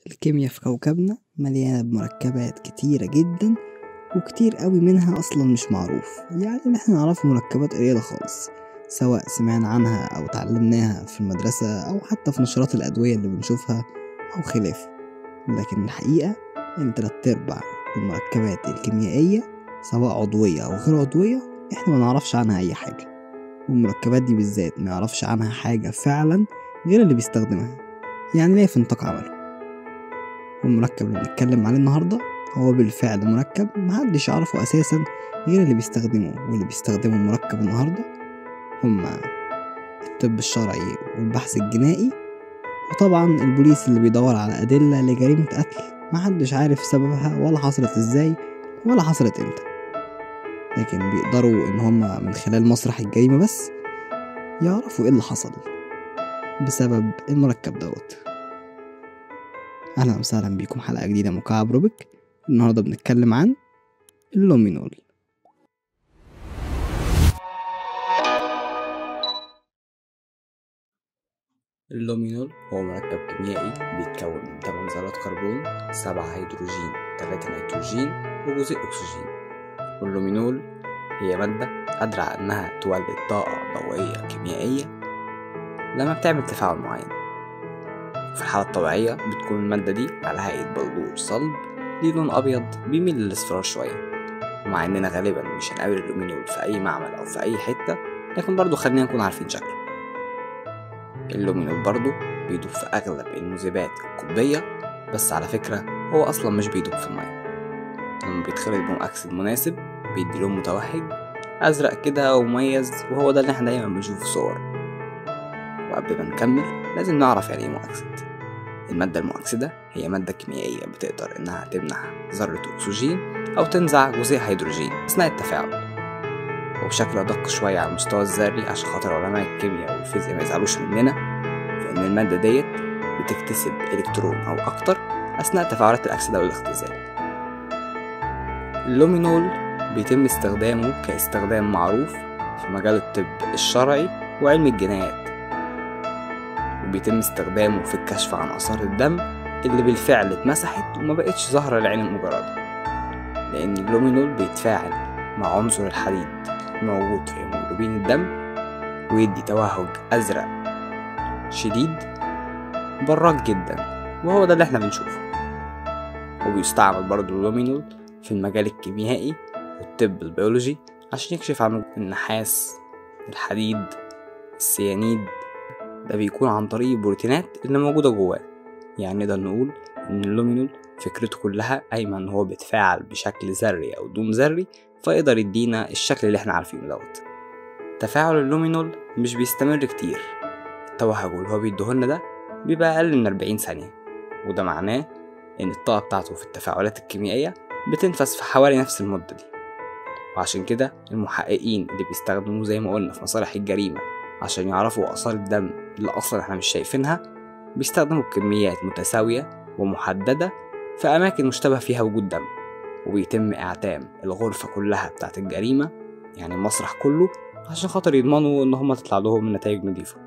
الكيمياء في كوكبنا مليانة بمركبات كتيرة جدا وكتير قوي منها أصلا مش معروف يعني اللي احنا نعرفه مركبات قليلة خالص سواء سمعنا عنها أو تعلمناها في المدرسة أو حتى في نشرات الأدوية اللي بنشوفها أو خلافه لكن الحقيقة إن تلات أرباع المركبات الكيميائية سواء عضوية أو غير عضوية احنا منعرفش عنها أي حاجة والمركبات دي بالذات منعرفش عنها حاجة فعلا غير اللي بيستخدمها يعني ليه في نطاق عمله والمركب اللي بنتكلم عليه النهاردة هو بالفعل مركب محدش يعرفه أساسا غير اللي بيستخدمه واللي بيستخدموا المركب النهاردة هما الطب الشرعي والبحث الجنائي وطبعا البوليس اللي بيدور على أدلة لجريمة قتل محدش عارف سببها ولا حصلت ازاي ولا حصلت امتى لكن بيقدروا ان هما من خلال مسرح الجريمة بس يعرفوا ايه اللي حصل بسبب المركب دوت اهلا وسهلا بيكم حلقة جديدة من مكعب روبك النهاردة بنتكلم عن اللومينول اللومينول هو مركب كيميائي بيتكون من 8 ذرات كربون 7 هيدروجين 3 نيتروجين وجزيء أكسجين واللومينول هي مادة قادرة على إنها تولد طاقة ضوئية كيميائية لما بتعمل تفاعل معين في الحالة الطبيعية بتكون المادة دي على هيئة بلور صلب ليه لون أبيض بيميل للإصفرار شوية ومع إننا غالبا مش هنقابل اللومينول في أي معمل أو في أي حتة لكن برضه خلينا نكون عارفين شكله اللومينول برضه بيدوب في أغلب المذيبات القطبية بس على فكرة هو أصلا مش بيدوب في المية لما بيتخلط بمؤكسد مناسب بيدي لون متوهج أزرق كده ومميز وهو ده اللي احنا دايما بنشوفه في صور وقبل ما نكمل لازم نعرف يعني ايه مؤكسد المادة المؤكسدة هي مادة كيميائية بتقدر إنها تمنح ذرة أكسجين أو تنزع جزيء هيدروجين أثناء التفاعل وبشكل أدق شوية على المستوى الذري عشان خاطر علماء الكيمياء والفيزياء ما يزعلوش مننا فإن المادة ديت بتكتسب إلكترون أو أكتر أثناء تفاعلات الأكسدة والاختزال اللومينول بيتم استخدامه كاستخدام معروف في مجال الطب الشرعي وعلم الجنايات وبيتم استخدامه في الكشف عن آثار الدم اللي بالفعل اتمسحت وما بقتش ظاهرة للعين المجردة لأن اللومينول بيتفاعل مع عنصر الحديد موجود في هيموجلوبين الدم ويدي توهج أزرق شديد براق جدا وهو ده اللي احنا بنشوفه وبيستعمل برضه اللومينول في المجال الكيميائي والطب البيولوجي عشان يكشف عن النحاس الحديد السيانيد ده بيكون عن طريق البروتينات اللي موجودة جواه يعني نقدر نقول إن اللومينول فكرته كلها قايمة إن هو بيتفاعل بشكل ذري أو دون ذري فيقدر يدينا الشكل اللي احنا عارفينه دوت تفاعل اللومينول مش بيستمر كتير التوهج اللي هو بيديهولنا ده بيبقى أقل من 40 ثانية وده معناه إن الطاقة بتاعته في التفاعلات الكيميائية بتنفذ في حوالي نفس المدة دي وعشان كده المحققين اللي بيستخدموه زي ما قلنا في مصالح الجريمة عشان يعرفوا آثار الدم اللي أصلا احنا مش شايفينها بيستخدموا كميات متساوية ومحددة في أماكن مشتبه فيها وجود دم وبيتم إعتام الغرفة كلها بتاعة الجريمة يعني المسرح كله عشان خاطر يضمنوا إن هما تطلع لهم نتائج نضيفة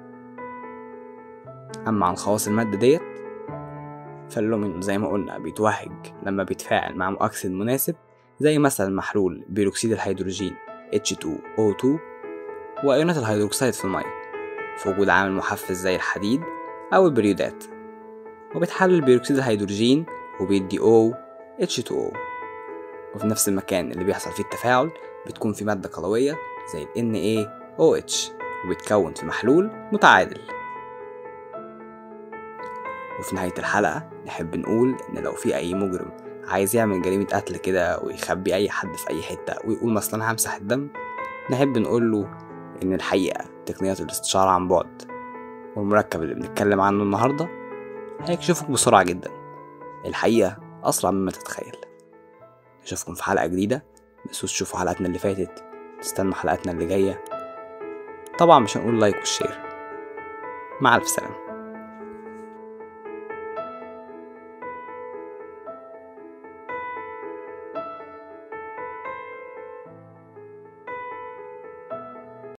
أما عن خواص المادة ديت فاللومين زي ما قلنا بيتوهج لما بيتفاعل مع مؤكسد مناسب زي مثلا محلول بيروكسيد الهيدروجين H2O2 وأيونات الهيدروكسيد في المية في وجود عامل محفز زي الحديد أو البريودات وبتحلل بيروكسيد الهيدروجين وبيدي O H2O وفي نفس المكان اللي بيحصل فيه التفاعل بتكون في مادة قلوية زي ال NaOH وبتكون في محلول متعادل وفي نهاية الحلقة نحب نقول إن لو في أي مجرم عايز يعمل جريمة قتل كده ويخبي أي حد في أي حتة ويقول مثلا أنا همسح الدم نحب نقول له إن الحقيقة تقنيات الاستشارة عن بعد والمركب اللي بنتكلم عنه النهاردة هيكشفك بسرعة جدا الحقيقة أسرع مما تتخيل نشوفكم في حلقة جديدة متنسوش تشوفوا حلقاتنا اللي فاتت تستنوا حلقاتنا اللي جاية طبعا مش هنقول لايك والشير مع ألف سلامة